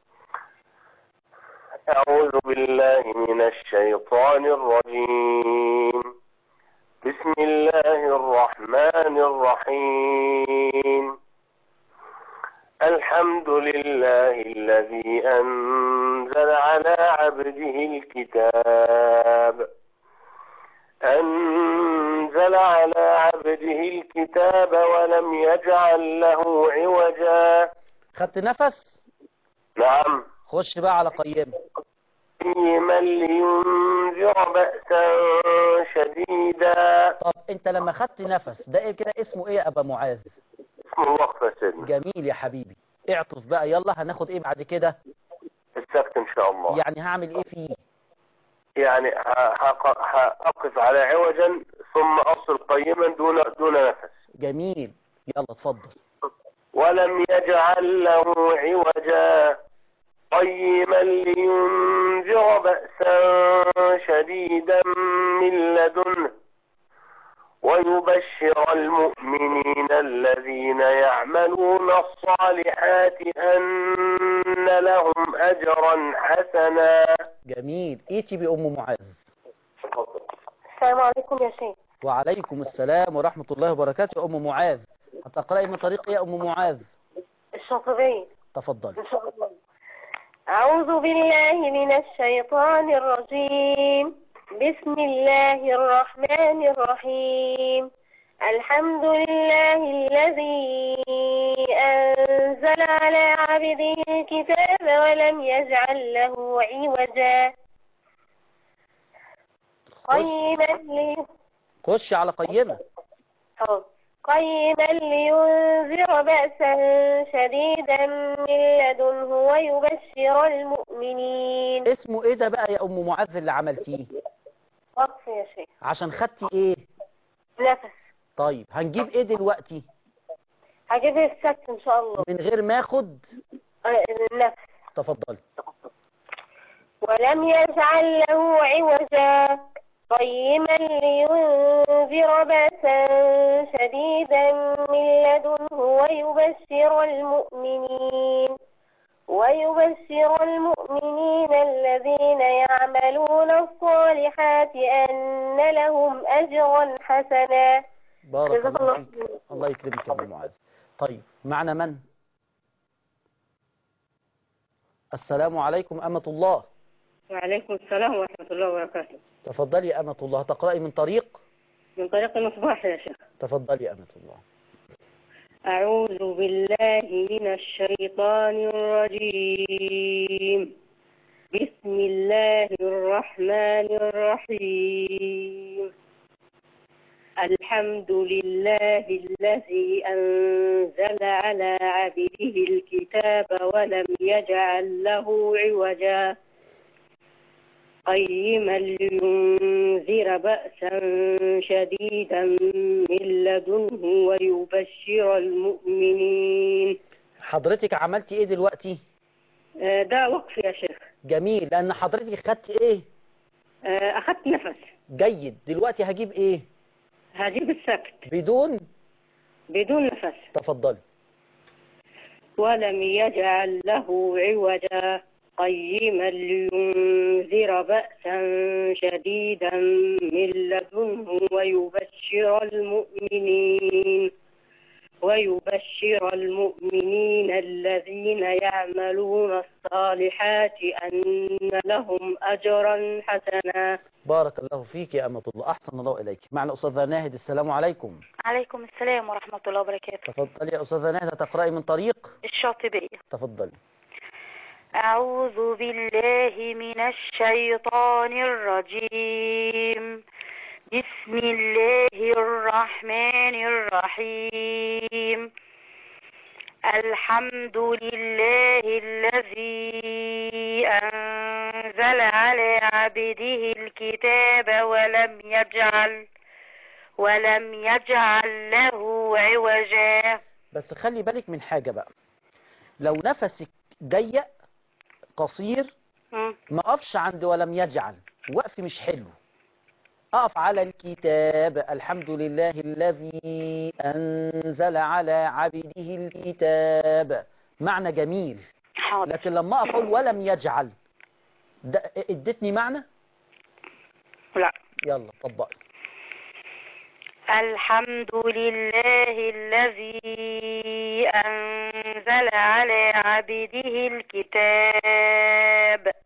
أعوذ بالله من الشيطان الرجيم بسم الله الرحمن الرحيم الحمد لله الذي أنزل على عبده الكتاب أنزل على عبده الكتاب ولم يجعل له عوجا خدت نفس نعم خش بقى على قيمه قيما لينذر بأسا شديدا طب انت لما خدت نفس ده ايه كده اسمه ايه يا ابا معاذ اسم الوقف يا سيدنا جميل يا حبيبي اعطف بقى يلا هناخد ايه بعد كده السكت إن شاء الله يعني هعمل ايه فيه يعني ه- هق- هأقف على عوجا ثم أصل قيما دون دون نفس جميل يلا اتفضل ولم يجعل له عوجا قيما لينذر بأسا شديدا من لدنه ويبشر المؤمنين الذين يعملون الصالحات أن لهم أجرا حسنا جميل ايتي بام معاذ السلام عليكم يا شيخ وعليكم السلام ورحمة الله وبركاته يا ام معاذ هتقرأي من طريق ايه يا ام معاذ الشاطبية تفضل إن شاء الله أعوذ بالله من الشيطان الرجيم بسم الله الرحمن الرحيم الحمد لله الذي أنزل على عبده الكتاب ولم يجعل له عوجا قيما لي خش على قيمة أو قيما لينذر بأسا شديدا من لدنه ويبشر المؤمنين اسمه ايه ده بقى يا ام معاذ اللي عملتيه وقف يا شيخ عشان خدتي ايه نفس طيب هنجيب ايه دلوقتي هجيب السكت إن شاء الله من غير ما اخد آه، النفس تفضلي ولم يجعل له عوجا قيما لينذر بأسا شديدا من لدنه ويبشر المؤمنين ويبشر المؤمنين الذين يعملون الصالحات أن لهم أجرا حسنا بارك جزاك الله الله فيك الله يكرمك يا ام معاذ طيب معنا من السلام عليكم أمة الله وعليكم السلام ورحمة الله وبركاته تفضلي يا أمة الله تقرأي من طريق من طريق المصباح يا شيخ تفضلي يا أمة الله أعوذ بالله من الشيطان الرجيم بسم الله الرحمن الرحيم الحمد لله الذي أنزل على عبده الكتاب ولم يجعل له عوجا قيما لينذر بأسا شديدا من لدنه ويبشر المؤمنين حضرتك عملتي ايه دلوقتي آه، ده وقف يا شيخ جميل لان حضرتك خدت ايه آه، أخذت نفس جيد دلوقتي هجيب ايه هجيب السكت بدون بدون نفس تفضلي ولم يجعل له عوجا قيما لينذر بأسا شديدا من لدنه ويبشر المؤمنين ويبشر المؤمنين الذين يعملون الصالحات أن لهم أجرا حسنا بارك الله فيك يا أمة الله أحسن الله إليك معنا أستاذة ناهد السلام عليكم عليكم السلام ورحمة الله وبركاته تفضلي يا أستاذة ناهد هتقرأي من طريق الشاطبية تفضلي أعوذ بالله من الشيطان الرجيم بسم الله الرحمن الرحيم الحمد لله الذي أنزل على عبده الكتاب ولم يجعل ولم يجعل له عوجا بس خلي بالك من حاجة بقى لو نفسك ضيق قصير مم. ما أقفش عند ولم يجعل وقف مش حلو أقف على الكتاب الحمد لله الذي أنزل على عبده الكتاب معنى جميل حاضر لكن لما أقف أقول ولم يجعل ده ادتني معنى لا يلا طبقي الحمد لله الذي أنزل على عبده الكتاب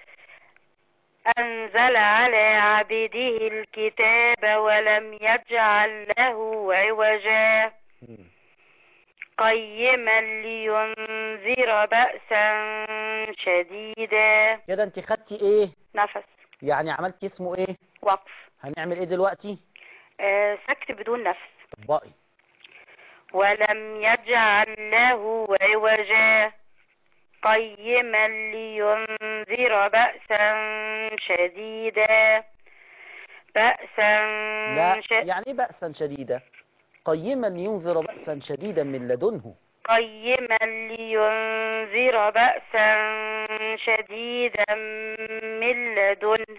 أنزل على عبده الكتاب ولم يجعل له عوجا مم. قيما لينذر بأسا شديدا كده انت خدتي ايه نفس يعني عملتي اسمه ايه وقف هنعمل ايه دلوقتي آه، سكت بدون نفس طبقي ولم يجعل له عوجا قيما لينذر بأسا شديدا بأسا لا ش... يعني ايه بأسا شديدا قيما لينذر بأسا شديدا من لدنه قيما لينذر بأسا شديدا من لدنه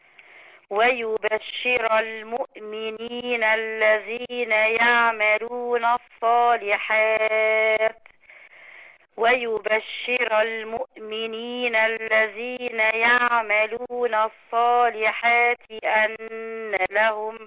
ويبشر المؤمنين الذين يعملون الصالحات ويبشر المؤمنين الذين يعملون الصالحات أن لهم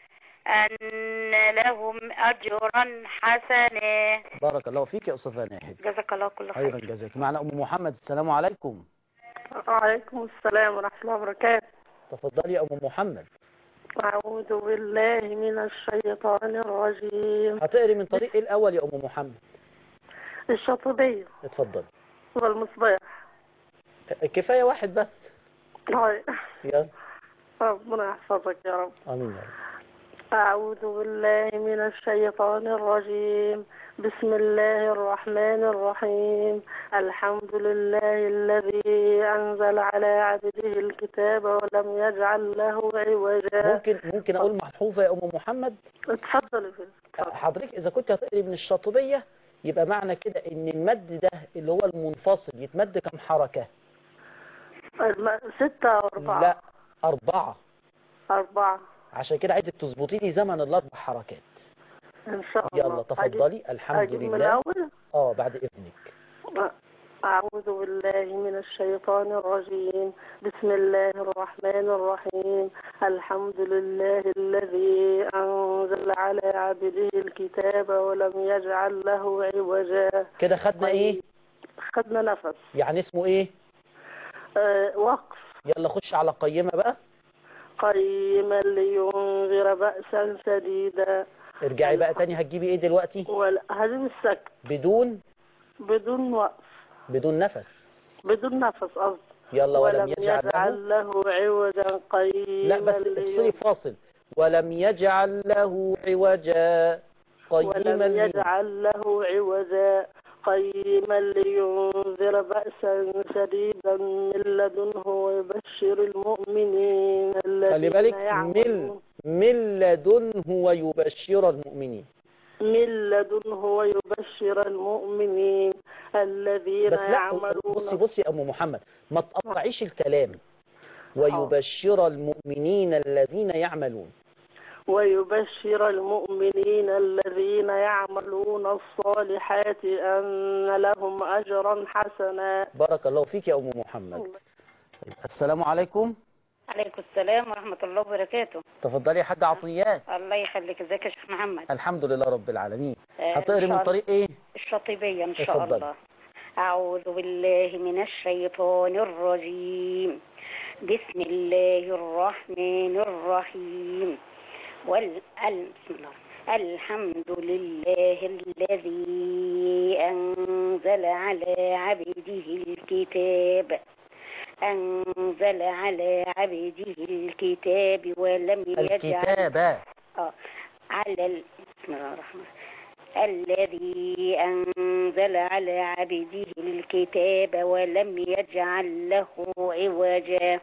أن لهم أجرا حسنا بارك الله فيك يا أستاذة ناهد جزاك الله كل خيرا خير جزاك معنا أم محمد السلام عليكم وعليكم السلام ورحمة الله وبركاته تفضلي يا أم محمد أعوذ بالله من الشيطان الرجيم هتقري من طريق ايه الأول يا أم محمد الشاطبية اتفضلي والمصباح كفاية واحد بس هاي يلا ربنا يحفظك يا رب آمين يا رب أعوذ بالله من الشيطان الرجيم بسم الله الرحمن الرحيم الحمد لله الذي أنزل على عبده الكتاب ولم يجعل له عوجا ممكن ممكن أقول محفوظة يا أم محمد اتفضلي في حضرتك إذا كنت هتقري من الشاطبية يبقى معنى كده إن المد ده اللي هو المنفصل يتمد كم حركة الم- ستة أو أربعة لا أربعة أربعة عشان كده عايزك تظبطي لي زمن الأربع حركات إن شاء الله يلا تفضلي الحمد أجيب من لله الأول اه بعد إذنك أعوذ بالله من الشيطان الرجيم بسم الله الرحمن الرحيم الحمد لله الذي أنزل على عبده الكتاب ولم يجعل له عوجا كده خدنا إيه خدنا نفس يعني اسمه إيه آه وقف يلا خش على قيمة بقى قيما لينذر بأسا شديدا ارجعي بقى تاني هتجيبي إيه دلوقتي هذه السكت بدون بدون وقف بدون نفس بدون نفس قصدي يلا ولم ولم يجعل له يجعل له عوجا قيما لا بس افصلي لينذر فاصل ولم يجعل له عوجا قيما ولم لي يجعل له عوجا قيما لينذر بأسا شديدا من لدنه ويبشر المؤمنين خلي الذين بالك من يعملون من لدنه ويبشر المؤمنين من لدنه ويبشر المؤمنين الذين بس لا يعملون بصي بصي يا ام محمد ما تقطعيش الكلام ويبشر المؤمنين الذين يعملون ويبشر المؤمنين الذين يعملون الصالحات أن لهم أجرا حسنا بارك الله فيك يا ام محمد طيب، السلام عليكم عليكم السلام ورحمة الله وبركاته تفضلي يا حاج عطيات الله يخليك ازيك يا شيخ محمد الحمد لله رب العالمين آه، هتقري إن من شاء طريق ايه الشاطبية إن شاء اتفضلي. الله أعوذ بالله من الشيطان الرجيم بسم الله الرحمن الرحيم وال ال- بسم الله الحمد لله الذي أنزل على عبده الكتاب أنزل على عبده الكتاب ولم يجعل الكتاب آه، على ال... بسم الله الرحمن الذي أنزل على عبده الكتاب ولم يجعل له عوجا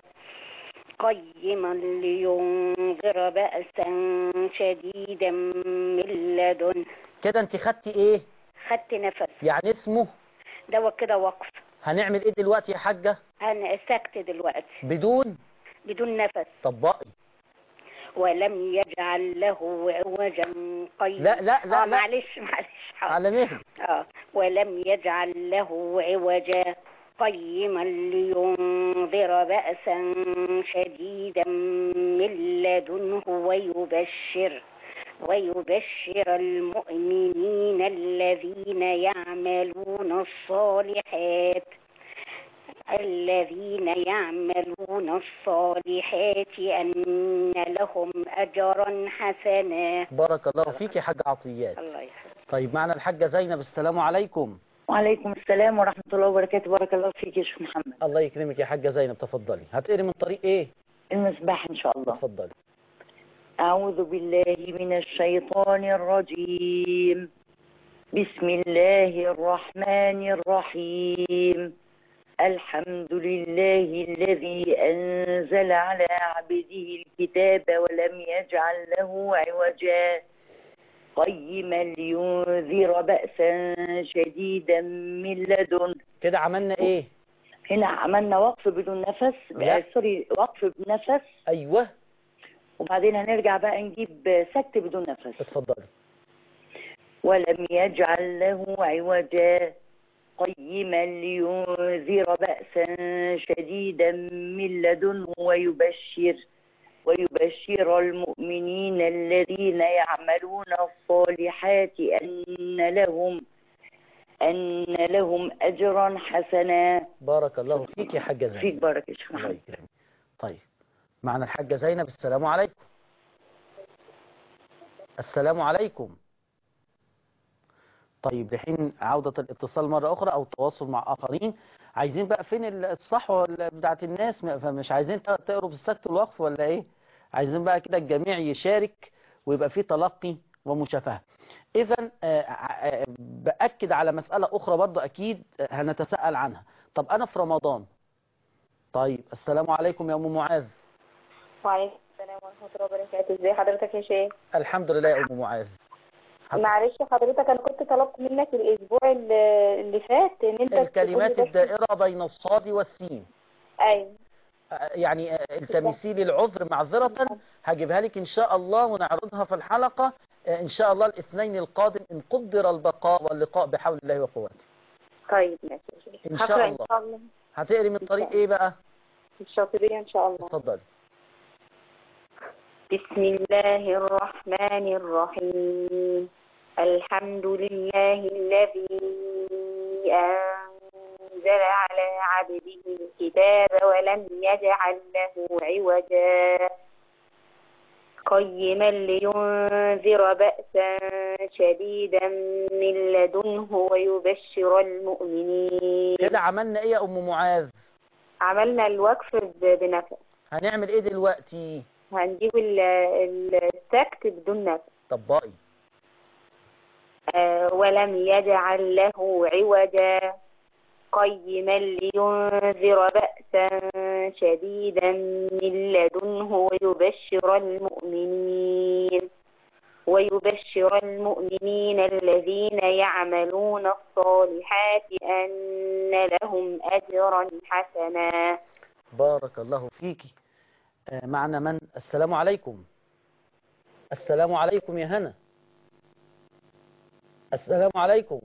قيما لينذر بأسا شديدا من لدن كده انت خدتي ايه خدت نفس يعني اسمه ده كده وقف هنعمل ايه دلوقتي يا حاجة أنا سكت دلوقتي بدون بدون نفس طبقي ولم يجعل له عوجا قيما لا لا لا آه لا معلش معلش حاضر. على مهل آه ولم يجعل له عوجا قيما لينذر بأسا شديدا من لدنه ويبشر ويبشر المؤمنين الذين يعملون الصالحات الذين يعملون الصالحات أن لهم أجرا حسنا بارك الله فيك يا حاج عطيات الله يحفظك طيب معنا الحاجة زينب السلام عليكم وعليكم السلام ورحمة الله وبركاته بارك الله فيك يا شيخ محمد الله يكرمك يا حاجة زينب تفضلي هتقري من طريق ايه المسبح إن شاء الله تفضلي أعوذ بالله من الشيطان الرجيم بسم الله الرحمن الرحيم الحمد لله الذي أنزل على عبده الكتاب ولم يجعل له عوجا قيما لينذر بأسا شديدا من لدن كده عملنا ايه هنا عملنا وقف بدون نفس لا. آه، سوري وقف بنفس ايوه وبعدين هنرجع بقى نجيب سكت بدون نفس اتفضلي ولم يجعل له عوجا قيما لينذر بأسا شديدا من لدنه ويبشر ويبشر المؤمنين الذين يعملون الصالحات أن لهم أن لهم أجرا حسنا بارك الله فيك يا حاجة فيك زينب بارك يا شيخ الله محمد يكرمك طيب معنا الحاجة زينب السلام عليكم السلام عليكم طيب لحين عودة الاتصال مرة أخرى أو التواصل مع آخرين عايزين بقى فين الصحوة بتاعت الناس م- فمش عايزين ت- تقروا في السكت والوقف ولا إيه عايزين بقى كده الجميع يشارك ويبقى فيه تلقي ومشافهة إذا بأكد على مسألة أخرى برضو أكيد آه، هنتساءل عنها طب أنا في رمضان طيب السلام عليكم يا أم معاذ وعليكم السلام ورحمة الله وبركاته ازي حضرتك يا شيخ الحمد لله يا أم معاذ حض- معلش حضرتك انا كنت طلبت منك الاسبوع اللي اللي فات ان انت الكلمات تقولي بس- الدائرة بين الصاد والسين ايوه آه، يعني آه، التمسي لي العذر معذرة هجيبها لك إن شاء الله ونعرضها في الحلقة آه، إن شاء الله الاثنين القادم إن قدر البقاء واللقاء بحول الله وقوته طيب ماشي يا شيخ إن شاء هقرأ الله. ان شاء الله هتقري من طريق إيه بقى الشاطبية ان شاء الله اتفضلي بسم الله الرحمن الرحيم الحمد لله الذي أنزل على عبده الكتاب ولم يجعل له عوجا قيما لينذر بأسا شديدا من لدنه ويبشر المؤمنين كده عملنا إيه يا أم معاذ عملنا الوقف ب- بنفس هنعمل إيه دلوقتي هنجيب ال- ال- السكت بدون نفس طبقي آه، ولم يجعل له عوجا قيما لينذر بأسا شديدا من لدنه ويبشر المؤمنين ويبشر المؤمنين الذين يعملون الصالحات أن لهم أجرا حسنا بارك الله فيك آه، معنا من السلام عليكم السلام عليكم يا هنا السلام عليكم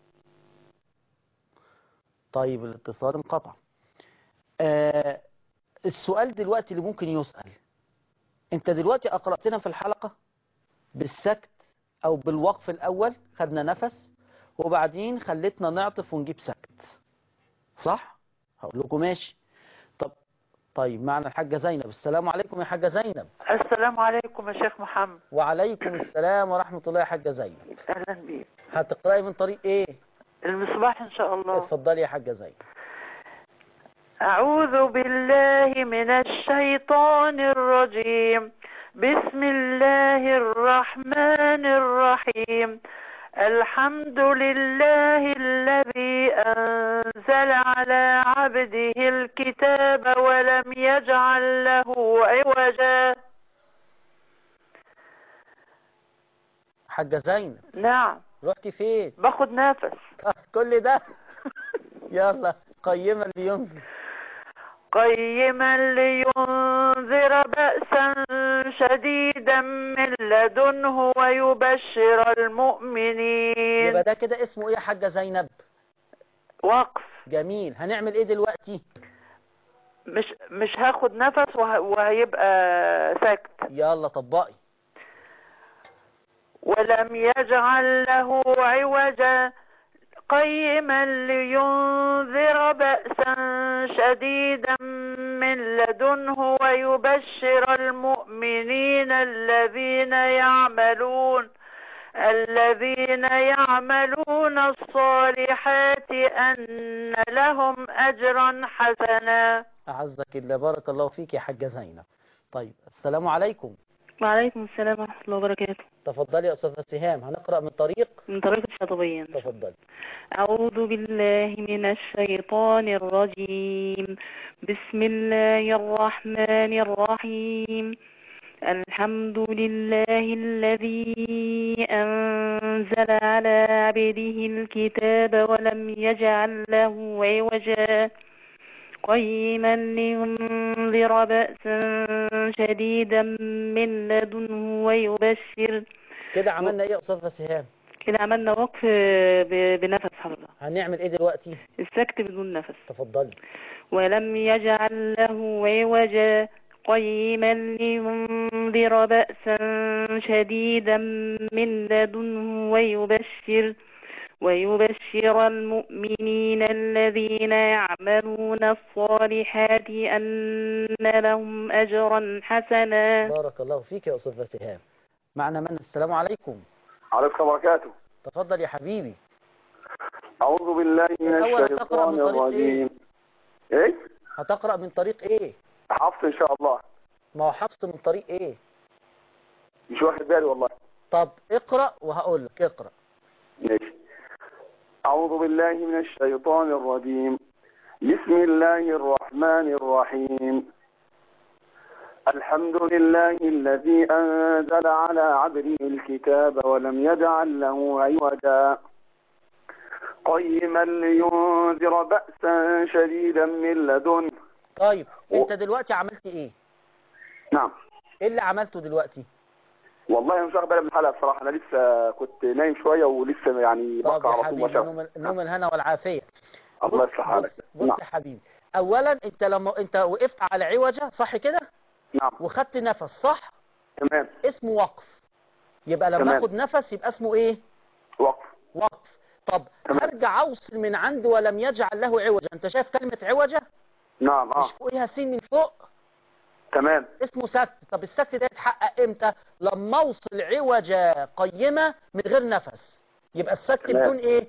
طيب الاتصال انقطع آه السؤال دلوقتي اللي ممكن يسأل انت دلوقتي اقرأتنا في الحلقة بالسكت او بالوقف الاول خدنا نفس وبعدين خلتنا نعطف ونجيب سكت صح هقول لكم ماشي طب طيب معنا الحاجة زينب السلام عليكم يا حاجة زينب السلام عليكم يا شيخ محمد وعليكم السلام ورحمة الله يا حاجة زينب اهلا بيك هتقرأي من طريق ايه المصباح ان شاء الله اتفضلي يا حاجة زينب اعوذ بالله من الشيطان الرجيم بسم الله الرحمن الرحيم الحمد لله الذي أنزل على عبده الكتاب ولم يجعل له عوجا حاجة زينب نعم رحتي فين باخد نفس كل ده يلا قيما لينذر قيما لينذر بأسا شديدا من لدنه ويبشر المؤمنين يبقى ده كده اسمه ايه يا حاجة زينب وقف جميل هنعمل ايه دلوقتي مش مش هاخد نفس وه... وهيبقى سكت يلا طبقي ولم يجعل له عوجا قيما لينذر بأسا شديدا من لدنه ويبشر المؤمنين الذين يعملون الذين يعملون الصالحات أن لهم أجرا حسنا أعزك الله بارك الله فيك يا حاجة زينب طيب السلام عليكم وعليكم السلام ورحمة الله وبركاته تفضلي يا أستاذة سهام هنقرأ من طريق من طريق الشاطبية تفضلي أعوذ بالله من الشيطان الرجيم بسم الله الرحمن الرحيم الحمد لله الذي أنزل على عبده الكتاب ولم يجعل له عوجا قيما لينذر بأسا شديدا من لدنه ويبشر كده عملنا ايه يا أستاذة سهام كده عملنا وقف ب- بنفس حضرتك هنعمل ايه دلوقتي السكت بدون نفس تفضلي ولم يجعل له عوجا قيما لينذر بأسا شديدا من لدنه ويبشر ويبشر المؤمنين الذين يعملون الصالحات أن لهم أجرا حسنا بارك الله فيك يا أستاذة سهام معنا من السلام عليكم عليكم وبركاته تفضل يا حبيبي أعوذ بالله من الأول هتقرأ من الشيطان طريق الرجيم إيه؟ هتقرأ من طريق ايه حفظ إن شاء الله ما هو حفص من طريق ايه مش واخد بالي والله طب اقرأ وهقول لك اقرأ ماشي أعوذ بالله من الشيطان الرجيم بسم الله الرحمن الرحيم الحمد لله الذي أنزل على عبده الكتاب ولم يجعل له عوجا قيما لينذر بأسا شديدا من لدنه طيب انت دلوقتي عملت ايه نعم ايه اللي عملته دلوقتي والله مش واخد بالي من الحلقة بصراحة أنا لسه كنت نايم شوية ولسه يعني طب بقى يا على طول حبيبي ما شاء نوم نوم الهنا والعافية الله بص- يصلح حالك بص, بص نعم يا حبيبي اولا انت لما انت وقفت على عوجة صح كده نعم وخدت نفس صح تمام اسمه وقف يبقى لما تمام. اخد نفس يبقى اسمه ايه وقف وقف طب تمام. هرجع اوصل من عنده ولم يجعل له عوجا انت شايف كلمة عوجة نعم اه مش فوقها سين من فوق تمام اسمه سكت طب السكت ده يتحقق امتى لما اوصل عوجة قيمة من غير نفس يبقى السكت تمام. بدون ايه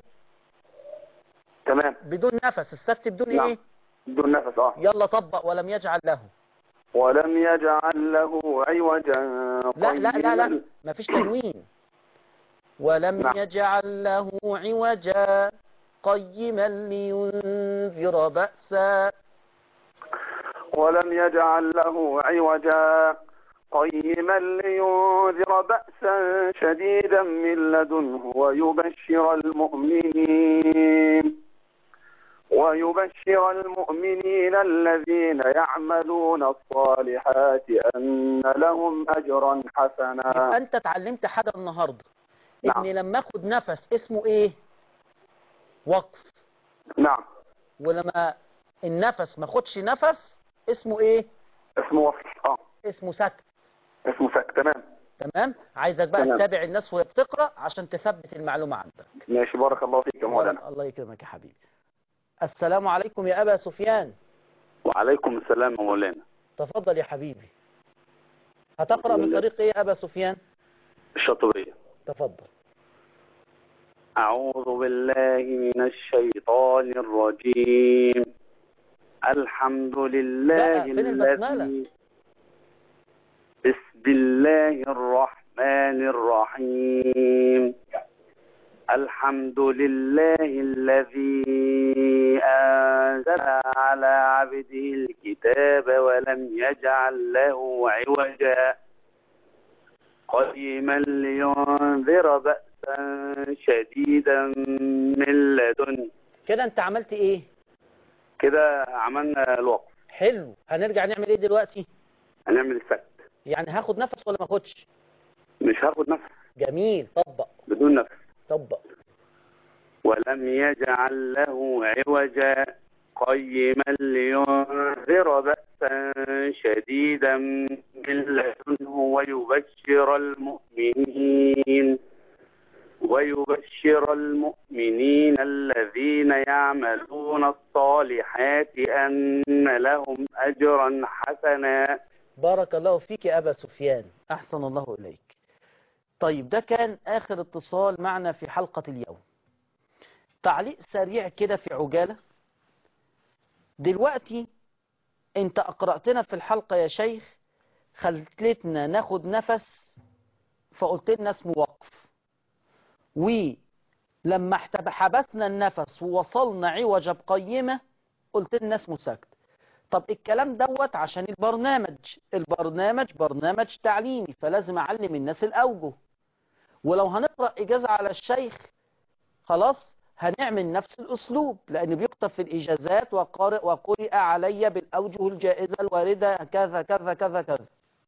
تمام بدون نفس السكت بدون نعم. ايه بدون نفس اه يلا طبق ولم يجعل له ولم يجعل له عوجا لا لا لا لا قيما. مفيش تنوين ولم نعم. يجعل له عوجا قيما لينذر بأسا ولم يجعل له عوجا قيما لينذر بأسا شديدا من لدنه ويبشر المؤمنين ويبشر المؤمنين الذين يعملون الصالحات أن لهم أجرا حسنا يبقى انت اتعلمت حاجة النهاردة نعم. ان لما اخد نفس اسمه ايه وقف نعم ولما النفس ما اخدش نفس اسمه ايه اسمه وصل اه اسمه سكت اسمه سك تمام تمام عايزك بقى تمام. تتابع الناس وهي بتقرا عشان تثبت المعلومة عندك ماشي بارك الله فيك يا مولانا الله يكرمك يا حبيبي السلام عليكم يا أبا سفيان وعليكم السلام يا مولانا تفضل يا حبيبي هتقرأ من طريق ايه يا أبا سفيان الشاطبية تفضل أعوذ بالله من الشيطان الرجيم الحمد لله لا، فين البسملة؟ الذي بسم الله الرحمن الرحيم الحمد لله الذي أنزل على عبده الكتاب ولم يجعل له عوجا قيما لينذر بأسا شديدا من لدنه كده انت عملت ايه كده عملنا الوقف حلو هنرجع نعمل ايه دلوقتي هنعمل السكت يعني هاخد نفس ولا ما اخدش مش هاخد نفس جميل طبق بدون نفس طبق ولم يجعل له عوجا قيما لينذر بأسا شديدا من لدنه ويبشر المؤمنين ويبشر المؤمنين الذين يعملون الصالحات أن لهم أجرا حسنا بارك الله فيك يا أبا سفيان أحسن الله إليك طيب ده كان آخر اتصال معنا في حلقة اليوم تعليق سريع كده في عجالة دلوقتي انت أقرأتنا في الحلقة يا شيخ خلتنا ناخد نفس فقلت لنا اسمه وقف ولما احتب- حبسنا النفس ووصلنا عوجة بقيمة قلت لنا اسمه سكت طب الكلام دوت عشان البرنامج البرنامج برنامج تعليمي فلازم أعلم الناس الأوجه ولو هنقرأ إجازة على الشيخ خلاص هنعمل نفس الأسلوب لأن بيكتب في الإجازات وقارئ وقرئ علي بالأوجه الجائزة الواردة كذا كذا كذا كذا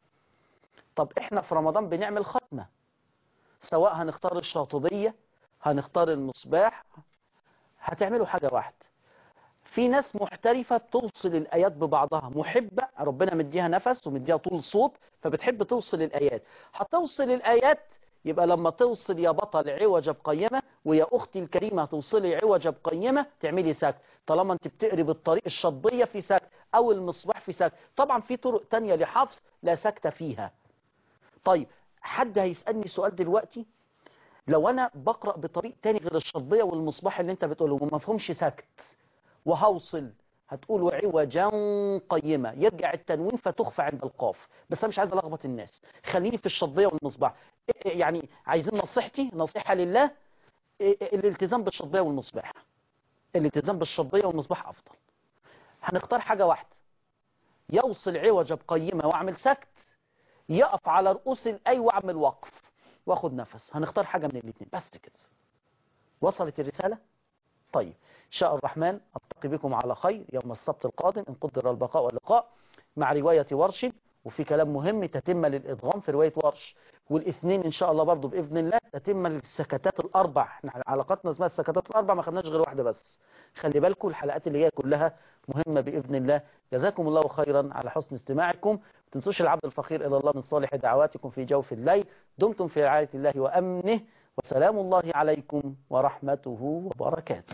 طب إحنا في رمضان بنعمل ختمة سواء هنختار الشاطبية هنختار المصباح هتعملوا حاجة واحدة في ناس محترفة بتوصل الآيات ببعضها محبة ربنا مديها نفس ومديها طول صوت فبتحب توصل الآيات هتوصل الآيات يبقى لما توصل يا بطل عوجة بقيمة ويا أختي الكريمة توصلي عوجة بقيمة تعملي سكت طالما انت بتقري بالطريق الشطبية في سكت أو المصباح في سكت طبعا في طرق تانية لحفظ لا سكت فيها طيب حد هيسألني سؤال دلوقتي لو أنا بقرأ بطريق تاني غير الشطبية والمصباح اللي انت بتقوله وما فهمش سكت وهوصل هتقول عوجا قيمة يرجع التنوين فتخفى عند القاف بس أنا مش عايز ألخبط الناس خليني في الشطبية والمصباح إيه- يعني عايزين نصيحتي نصيحة لله إيه- الالتزام بالشطبية والمصباح الالتزام بالشطبية والمصباح أفضل هنختار حاجة واحدة يوصل عوجة بقيمة واعمل سكت يقف على رؤوس الأي واعمل وقف واخد نفس هنختار حاجة من الاثنين بس كده وصلت الرسالة طيب شاء الرحمن ألتقي بكم على خير يوم السبت القادم إن قدر البقاء واللقاء مع رواية ورش وفي كلام مهم تتم للإدغام في رواية ورش والاثنين إن شاء الله برضو بإذن الله تتم للسكتات الأربع احنا علاقتنا اسمها السكتات الأربع ما خدناش غير واحدة بس خلي بالكم الحلقات اللي هي كلها مهمة بإذن الله جزاكم الله خيرا على حسن استماعكم ما تنسوش العبد الفقير إلى الله من صالح دعواتكم في جوف الليل دمتم في رعاية الله وأمنه وسلام الله عليكم ورحمته وبركاته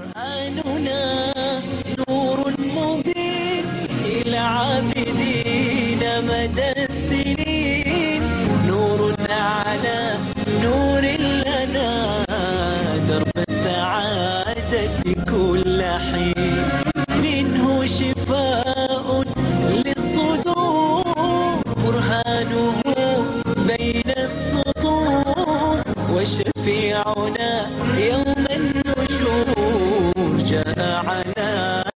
قرآننا نور مبين إلى عابدين مدى السنين نور على نور لنا درب السعادة كل حين منه شفاء للصدور برهانه